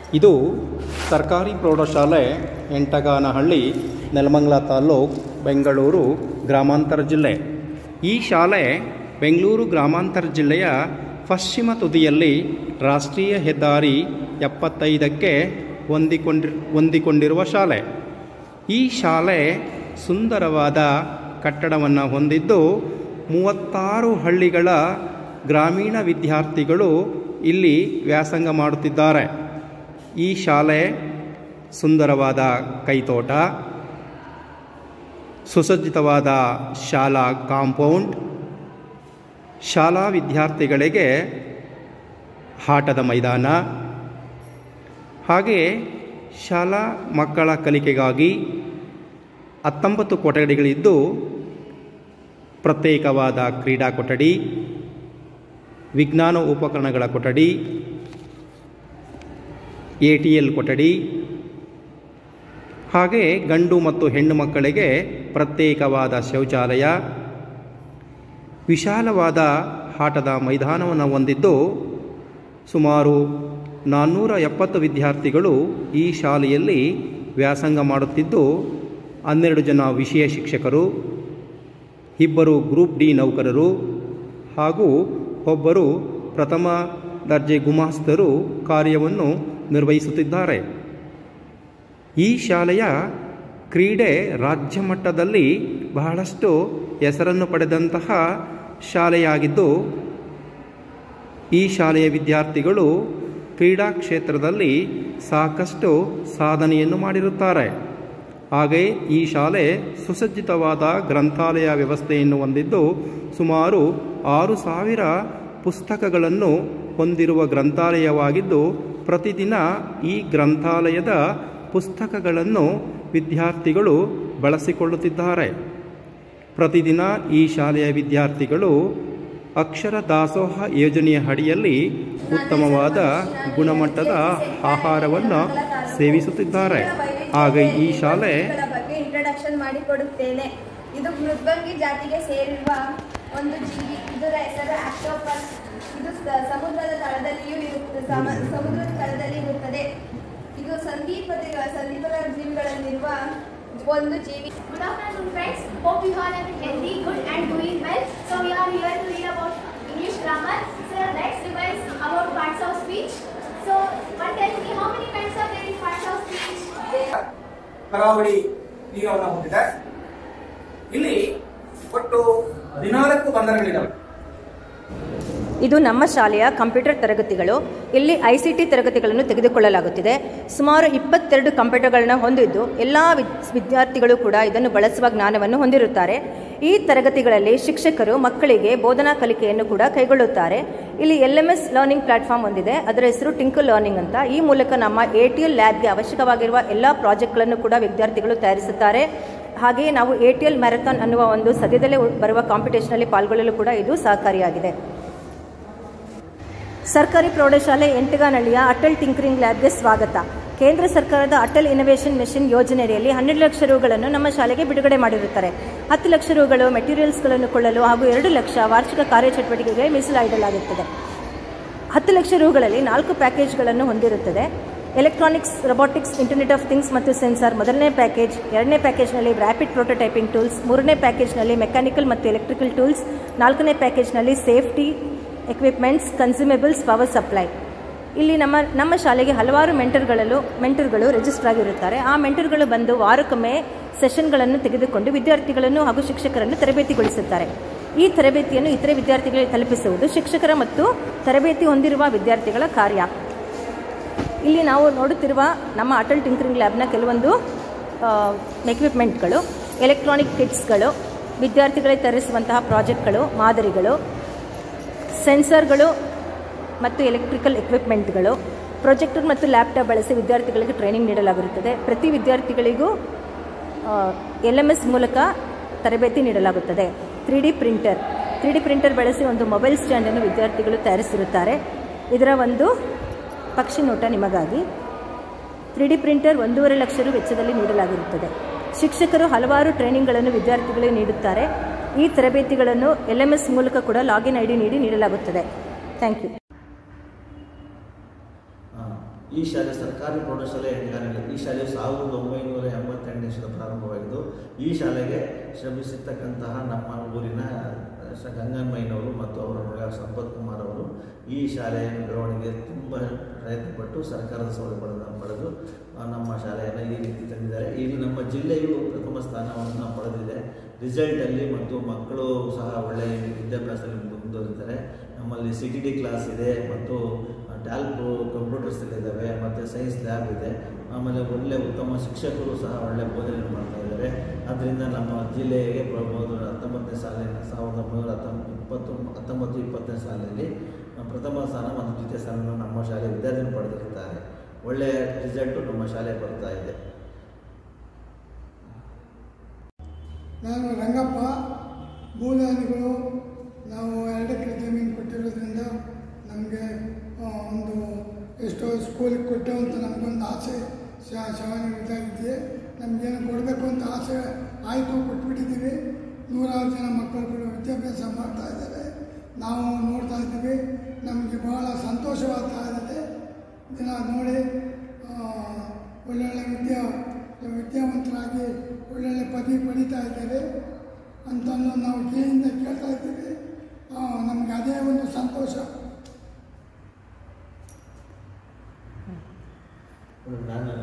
ಇದು ಸರ್ಕಾರಿ ಪ್ರೌಢಶಾಲೆ ಎಂಟಗಾನಹಳ್ಳಿ ನೆಲಮಂಗಲ ತಾಲ್ಲೂಕು ಬೆಂಗಳೂರು ಗ್ರಾಮಾಂತರ ಜಿಲ್ಲೆ ಈ ಶಾಲೆ ಬೆಂಗಳೂರು ಗ್ರಾಮಾಂತರ ಜಿಲ್ಲೆಯ ಪಶ್ಚಿಮ ತುದಿಯಲ್ಲಿ ರಾಷ್ಟ್ರೀಯ ಹೆದ್ದಾರಿ ಎಪ್ಪತ್ತೈದಕ್ಕೆ ಹೊಂದಿಕೊಂಡಿ ಹೊಂದಿಕೊಂಡಿರುವ ಶಾಲೆ ಈ ಶಾಲೆ ಸುಂದರವಾದ ಕಟ್ಟಡವನ್ನು ಹೊಂದಿದ್ದು ಮೂವತ್ತಾರು ಹಳ್ಳಿಗಳ ಗ್ರಾಮೀಣ ವಿದ್ಯಾರ್ಥಿಗಳು ಇಲ್ಲಿ ವ್ಯಾಸಂಗ ಮಾಡುತ್ತಿದ್ದಾರೆ ಈ ಶಾಲೆ ಸುಂದರವಾದ ಕೈತೋಟ ಸುಸಜ್ಜಿತವಾದ ಶಾಲಾ ಕಾಂಪೌಂಡ್ ಶಾಲಾ ವಿದ್ಯಾರ್ಥಿಗಳಿಗೆ ಆಟದ ಮೈದಾನ ಹಾಗೆ ಶಾಲಾ ಮಕ್ಕಳ ಕಲಿಕೆಗಾಗಿ ಹತ್ತೊಂಬತ್ತು ಕೊಠಡಿಗಳಿದ್ದು ಪ್ರತ್ಯೇಕವಾದ ಕ್ರೀಡಾ ಕೊಠಡಿ ವಿಜ್ಞಾನ ಉಪಕರಣಗಳ ಕೊಠಡಿ ಎ ಟಿ ಎಲ್ ಕೊಠಡಿ ಹಾಗೆ ಗಂಡು ಮತ್ತು ಹೆಣ್ಣು ಮಕ್ಕಳಿಗೆ ಪ್ರತ್ಯೇಕವಾದ ಶೌಚಾಲಯ ವಿಶಾಲವಾದ ಆಟದ ಮೈದಾನವನ್ನು ಹೊಂದಿದ್ದು ಸುಮಾರು ನಾನ್ನೂರ ಎಪ್ಪತ್ತು ವಿದ್ಯಾರ್ಥಿಗಳು ಈ ಶಾಲೆಯಲ್ಲಿ ವ್ಯಾಸಂಗ ಮಾಡುತ್ತಿದ್ದು ಹನ್ನೆರಡು ಜನ ವಿಷಯ ಶಿಕ್ಷಕರು ಇಬ್ಬರು ಗ್ರೂಪ್ ಡಿ ನೌಕರರು ಹಾಗೂ ಒಬ್ಬರು ಪ್ರಥಮ ದರ್ಜೆ ಗುಮಾಸ್ತರು ಕಾರ್ಯವನ್ನು ನಿರ್ವಹಿಸುತ್ತಿದ್ದಾರೆ ಈ ಶಾಲೆಯ ಕ್ರೀಡೆ ರಾಜ್ಯ ಮಟ್ಟದಲ್ಲಿ ಬಹಳಷ್ಟು ಹೆಸರನ್ನು ಪಡೆದಂತಹ ಶಾಲೆಯಾಗಿದ್ದು ಈ ಶಾಲೆಯ ವಿದ್ಯಾರ್ಥಿಗಳು ಕ್ರೀಡಾ ಕ್ಷೇತ್ರದಲ್ಲಿ ಸಾಕಷ್ಟು ಸಾಧನೆಯನ್ನು ಮಾಡಿರುತ್ತಾರೆ ಹಾಗೆ ಈ ಶಾಲೆ ಸುಸಜ್ಜಿತವಾದ ಗ್ರಂಥಾಲಯ ವ್ಯವಸ್ಥೆಯನ್ನು ಹೊಂದಿದ್ದು ಸುಮಾರು ಆರು ಸಾವಿರ ಪುಸ್ತಕಗಳನ್ನು ಹೊಂದಿರುವ ಗ್ರಂಥಾಲಯವಾಗಿದ್ದು ಪ್ರತಿದಿನ ಈ ಗ್ರಂಥಾಲಯದ ಪುಸ್ತಕಗಳನ್ನು ವಿದ್ಯಾರ್ಥಿಗಳು ಬಳಸಿಕೊಳ್ಳುತ್ತಿದ್ದಾರೆ ಪ್ರತಿದಿನ ಈ ಶಾಲೆಯ ವಿದ್ಯಾರ್ಥಿಗಳು ಅಕ್ಷರ ದಾಸೋಹ ಯೋಜನೆಯ ಅಡಿಯಲ್ಲಿ ಉತ್ತಮವಾದ ಗುಣಮಟ್ಟದ ಆಹಾರವನ್ನು ಸೇವಿಸುತ್ತಿದ್ದಾರೆ ಹಾಗೆ ಈ ಶಾಲೆ ಬಗ್ಗೆ ಇಂಟ್ರೊಡಕ್ಷನ್ ಮಾಡಿಕೊಡುತ್ತೇನೆ ಇದು ಮೃದ್ವಂಗಿ ಜಾತಿಗೆ ಸೇರಿರುವ ಒಂದು ಜೀವಿ ಇದರ ಹೆಸರು ಆಕ್ಟೋಪಸ್ ಇದು ಸ- ಸಮುದ್ರದ ತಳದಲ್ಲಿಯೂ ಇರುತ್ತದೆ ಸಮ- ಸಮುದ್ರದ ತಳದಲ್ಲಿ ಇರುತ್ತದೆ ಇದು ಸಂದೀಪದ ಸಂದೀಪದ ಜೀವಿಗಳಲ್ಲಿರುವ ಒಂದು ಜೀವಿ Good afternoon, friends. Hope you all are healthy, good, and doing well. So we are here to read about English grammar. So let's revise about parts of speech. So one tell me how many kinds are there in parts of speech? ಕರಾವಳಿ ತೀರವನ್ನು ಹೊಂದಿದೆ ಇಲ್ಲಿ ಒಟ್ಟು ಹದಿನಾಲ್ಕು ಬಂದರಗಳಿದ್ದಾವೆ ಇದು ನಮ್ಮ ಶಾಲೆಯ computer ತರಗತಿಗಳು ಇಲ್ಲಿ ಐ ಸಿ ಟಿ ತರಗತಿಗಳನ್ನು ತೆಗೆದುಕೊಳ್ಳಲಾಗುತ್ತಿದೆ ಸುಮಾರು ಇಪ್ಪತ್ತೆರಡು ಕಂಪ್ಯೂಟರ್ಗಳನ್ನು ಹೊಂದಿದ್ದು ಎಲ್ಲ ವಿದ್- ವಿದ್ಯಾರ್ಥಿಗಳು ಕೂಡ ಇದನ್ನು ಬಳಸುವ ಜ್ಞಾನವನ್ನು ಹೊಂದಿರುತ್ತಾರೆ ಈ ತರಗತಿಗಳಲ್ಲಿ ಶಿಕ್ಷಕರು ಮಕ್ಕಳಿಗೆ ಬೋಧನಾ ಕಲಿಕೆಯನ್ನು ಕೂಡ ಕೈಗೊಳ್ಳುತ್ತಾರೆ ಇಲ್ಲಿ L M S learning platform ಹೊಂದಿದೆ ಅದರ ಹೆಸರು ಟಿಂಕಲ್ ಲರ್ನಿಂಗ್ ಅಂತ ಈ ಮೂಲಕ ನಮ್ಮ ಎ ಟಿ ಎಲ್ ಲ್ಯಾಬ್ಗೆ ಅವಶ್ಯಕವಾಗಿರುವ ಎಲ್ಲ ಪ್ರಾಜೆಕ್ಟ್ಗಳನ್ನು ಕೂಡ ವಿದ್ಯಾರ್ಥಿಗಳು ತಯಾರಿಸುತ್ತಾರೆ ಹಾಗೆಯೇ ನಾವು ಎ ಟಿ ಎಲ್ ಮ್ಯಾರಥಾನ್ ಅನ್ನುವ ಒಂದು ಸದ್ಯದಲ್ಲೇ ಬರುವ ಕಾಂಪಿಟೇಷನಲ್ಲಿ ಪಾಲ್ಗೊಳ್ಳಲು ಕೂಡ ಇದು ಸಹಕಾರಿಯಾಗಿದೆ ಸರ್ಕಾರಿ ಪ್ರೌಢಶಾಲೆ ಎಂಟಗಾನಹಳ್ಳಿಯ ಅಟಲ್ ಟಿಂಕರಿಂಗ್ ಲ್ಯಾಬ್ಗೆ ಸ್ವಾಗತ ಕೇಂದ್ರ ಸರ್ಕಾರದ ಅಟಲ್ ಇನೋವೇಷನ್ ಮಿಷನ್ ಯೋಜನೆಯಲ್ಲಿ ಹನ್ನೆರಡು ಲಕ್ಷ ರುಗಳನ್ನು ನಮ್ಮ ಶಾಲೆಗೆ ಬಿಡುಗಡೆ ಮಾಡಿರುತ್ತಾರೆ ಹತ್ತು ಲಕ್ಷ ರುಗಳು ಮೆಟೀರಿಯಲ್ಸ್ಗಳನ್ನು ಕೊಳ್ಳಲು ಹಾಗೂ ಎರಡು ಲಕ್ಷ ವಾರ್ಷಿಕ ಕಾರ್ಯಚಟುವಟಿಕೆಗೆ ಮೀಸಲಾಡಲಾಗುತ್ತದೆ ಹತ್ತು ಲಕ್ಷ ರುಗಳಲ್ಲಿ ನಾಲ್ಕು ಪ್ಯಾಕೇಜ್ಗಳನ್ನು ಹೊಂದಿರುತ್ತದೆ electronics robotics internet of things ಮತ್ತು ಸೆನ್ಸಾರ್ ಮೊದಲನೇ ಪ್ಯಾಕೇಜ್ ಎರಡನೇ ಪ್ಯಾಕೇಜ್ನಲ್ಲಿ ರ್ಯಾಪಿಡ್ ಪ್ರೋಟೋಟೈಪಿಂಗ್ ಟೂಲ್ಸ್ ಮೂರನೇ ಪ್ಯಾಕೇಜ್ನಲ್ಲಿ ಮೆಕ್ಯಾನಿಕಲ್ ಮತ್ತು ಎಲೆಕ್ಟ್ರಿಕಲ್ ಟೂಲ್ಸ್ ನಾಲ್ಕನೇ ಪ್ಯಾಕೇಜ್ನಲ್ಲಿ safety equipments consumables power supply ಇಲ್ಲಿ ನಮ್ಮ ನಮ್ಮ ಶಾಲೆಗೆ ಹಲವಾರು ಮೆಂಟರ್ಗಳಲ್ಲೂ ಮೆಂಟರ್ಗಳು ರಿಜಿಸ್ಟರ್ ಆಗಿರುತ್ತಾರೆ ಆ ಮೆಂಟರ್ಗಳು ಬಂದು ವಾರಕ್ಕೊಮ್ಮೆ ಸೆಷನ್ಗಳನ್ನು ತೆಗೆದುಕೊಂಡು ವಿದ್ಯಾರ್ಥಿಗಳನ್ನು ಹಾಗೂ ಶಿಕ್ಷಕರನ್ನು ತರಬೇತಿಗೊಳಿಸುತ್ತಾರೆ ಈ ತರಬೇತಿಯನ್ನು ಇತರೆ ವಿದ್ಯಾರ್ಥಿಗಳಿಗೆ ತಲುಪಿಸುವುದು ಶಿಕ್ಷಕರ ಮತ್ತು ತರಬೇತಿ ಹೊಂದಿರುವ ವಿದ್ಯಾರ್ಥಿಗಳ ಕಾರ್ಯ ಇಲ್ಲಿ ನಾವು ನೋಡುತ್ತಿರುವ ನಮ್ಮ ಅಟಲ್ ಟಿಂಕರಿಂಗ್ ಲ್ಯಾಬ್ನ ಕೆಲವೊಂದು ಎಕ್ವಿಪ್ಮೆಂಟ್ಗಳು ಎಲೆಕ್ಟ್ರಾನಿಕ್ ಕಿಟ್ಸ್ಗಳು ವಿದ್ಯಾರ್ಥಿಗಳಿಗೆ ತರಿಸುವಂತಹ ಪ್ರಾಜೆಕ್ಟ್ಗಳು ಮಾದರಿಗಳು ಸೆನ್ಸರ್ಗಳು ಮತ್ತು ಎಲೆಕ್ಟ್ರಿಕಲ್ ಎಕ್ವಿಪ್ಮೆಂಟ್ಗಳು ಪ್ರೊಜೆಕ್ಟರ್ ಮತ್ತು ಲ್ಯಾಪ್ಟಾಪ್ ಬಳಸಿ ವಿದ್ಯಾರ್ಥಿಗಳಿಗೆ ಟ್ರೈನಿಂಗ್ ನೀಡಲಾಗಿರುತ್ತದೆ ಪ್ರತಿ ವಿದ್ಯಾರ್ಥಿಗಳಿಗೂ ಎಲ್ ಎಮ್ ಎಸ್ ಮೂಲಕ ತರಬೇತಿ ನೀಡಲಾಗುತ್ತದೆ three D printer three D printer ಬಳಸಿ ಒಂದು ಮೊಬೈಲ್ ಸ್ಟ್ಯಾಂಡನ್ನು ವಿದ್ಯಾರ್ಥಿಗಳು ತಯಾರಿಸಿರುತ್ತಾರೆ ಇದರ ಒಂದು ಪಕ್ಷಿ ನೋಟ ನಿಮಗಾಗಿ ತ್ರೀ ಡಿ ಪ್ರಿಂಟರ್ ಒಂದೂವರೆ ಲಕ್ಷ ರು ವೆಚ್ಚದಲ್ಲಿ ನೀಡಲಾಗಿರುತ್ತದೆ ಶಿಕ್ಷಕರು ಹಲವಾರು ಟ್ರೈನಿಂಗ್ಗಳನ್ನು ವಿದ್ಯಾರ್ಥಿಗಳಿಗೆ ನೀಡುತ್ತಾರೆ ಈ ತರಬೇತಿಗಳನ್ನು ಎಲ್ ಎಮ್ ಎಸ್ ಮೂಲಕ ಕೂಡ ಲಾಗಿನ್ ಐ ಡಿ ನೀಡಿ ನೀಡಲಾಗುತ್ತದೆ ಥ್ಯಾಂಕ್ ಯು ಈ ಶಾಲೆ ಸರ್ಕಾರಿ ಪ್ರೌಢಶಾಲೆ ಹೆಣ್ಗಾನಹಳ್ಳಿ ಈ ಶಾಲೆ ಸಾವಿರದ ಒಂಬೈನೂರ ಎಂಬತ್ತೆಂಟನೇ ಇಸ್ವಿಯಲ್ಲಿ ಪ್ರಾರಂಭವಾಗಿದ್ದು ಈ ಶಾಲೆಗೆ ಶ್ರಮಿಸಿರ್ತಕ್ಕಂತಹ ನಮ್ಮ ಊರಿನ ಶ ಗಂಗನ್ಮಯ್ಯನವರು ಮತ್ತು ಅವರ ಮಗ ಸಂಪತ್ ಕುಮಾರ್ ಅವರು ಈ ಶಾಲೆಯ ನಿರ್ವಹಣೆಗೆ ತುಂಬ ಪ್ರಯತ್ನಪಟ್ಟು ಸರ್ಕಾರದ ಸೌಲಭ್ಯಗಳನ್ನು ಪಡೆದು ಆ, ನಮ್ಮ ಶಾಲೆಯನ್ನು ಈ ರೀತಿ ತಂದಿದ್ದಾರೆ ಇಲ್ಲಿ ನಮ್ಮ ಜಿಲ್ಲೆಯು ಪ್ರಥಮ ಸ್ಥಾನವನ್ನು ಪಡೆದಿದೆ ರಿಸಲ್ಟಲ್ಲಿ ಮತ್ತು ಮಕ್ಕಳು ಸಹ ಒಳ್ಳೆಯ ವಿದ್ಯಾಭ್ಯಾಸದಲ್ಲಿ ಮುಂದುವರಿತಾರೆ ನಮ್ಮಲ್ಲಿ ಸಿ ಟಿ ಡಿ ಕ್ಲಾಸ್ ಇದೆ ಮತ್ತು ಟ್ಯಾಲ್ಕ್ ಕಂಪ್ಯೂಟರ್ಸ್ ಇದ್ದಾವೆ ಮತ್ತು ಸೈನ್ಸ್ ಲ್ಯಾಬ್ ಇದೆ ಆಮೇಲೆ ಒಳ್ಳೆ ಉತ್ತಮ ಶಿಕ್ಷಕರು ಸಹ ಒಳ್ಳೆ ಬೋಧನೆ ಮಾಡ್ತಾ ಇದ್ದಾರೆ ಅದರಿಂದ ನಮ್ಮ ಜಿಲ್ಲೆಗೆ ಪ್ರಬೋದು ಹತ್ತೊಂಬತ್ತನೇ ಸಾಲಿನ ಸಾವಿರದ ಒಂಬೈನೂರ ಹತ್ತೊಂಬತ್ತು ಇಪ್ಪತ್ತು ಹತ್ತೊಂಬತ್ತು ಇಪ್ಪತ್ತನೇ ಸಾಲಿನಲ್ಲಿ ಪ್ರಥಮ ಸ್ಥಾನ ಮತ್ತು ದ್ವಿತೀಯ ಸ್ಥಾನವನ್ನು ನಮ್ಮ ಶಾಲೆ ವಿದ್ಯಾರ್ಥಿಗಳು ಪಡೆದಿರುತ್ತಾರೆ ಒಳ್ಳೆಯ ರಿಸಲ್ಟು ನಮ್ಮ ಶಾಲೆ ಬರ್ತಾ ಇದೆ ನಾನು ರಂಗಪ್ಪ ಭೂದಾನಿಗಳು ನಾವು ಎರಡು ಎಕರೆ ಜಮೀನು ಕೊಟ್ಟಿರೋದ್ರಿಂದ ನಮಗೆ ಒಂದು ಎಷ್ಟೋ ಸ್ಕೂಲಿಗೆ ಕೊಟ್ಟೆವು ಅಂತ ನಮಗೊಂದು ಆಸೆ ಶಾ- ಶಾಲೆ ಇದಾಗಿದೆ ನಮಗೇನು ಕೊಡಬೇಕು ಅಂತ ಆಸೆ ಆಯಿತು ಕೊಟ್ಬಿಟ್ಟಿದ್ದೀವಿ ನೂರಾರು ಜನ ಮಕ್ಕಳುಗಳು ವಿದ್ಯಾಭ್ಯಾಸ ಮಾಡ್ತಾ ಇದ್ದಾರೆ ನಾವು ನೋಡ್ತಾ ಇದ್ದೀವಿ ನಮಗೆ ಬಹಳ ಸಂತೋಷವಾಗ್ತಾ ಇದೆ ದಿನ ನೋಡಿ ಆ, ಒಳ್ಳೊಳ್ಳೆ ವಿದ್ಯಾ ವಿದ್ಯಾವಂತರಾಗಿ ಒಳ್ಳೊಳ್ಳೆ ಪದವಿ ಪಡೀತಾ ಇದ್ದಾರೆ ಅಂತಂದು ನಾವು ಕಿವಿಯಿಂದ ಕೇಳ್ತಾ ಇದ್ದೀವಿ ಆ, ನಮಗೆ ಅದೇ ಒಂದು ಸಂತೋಷ ನಾನು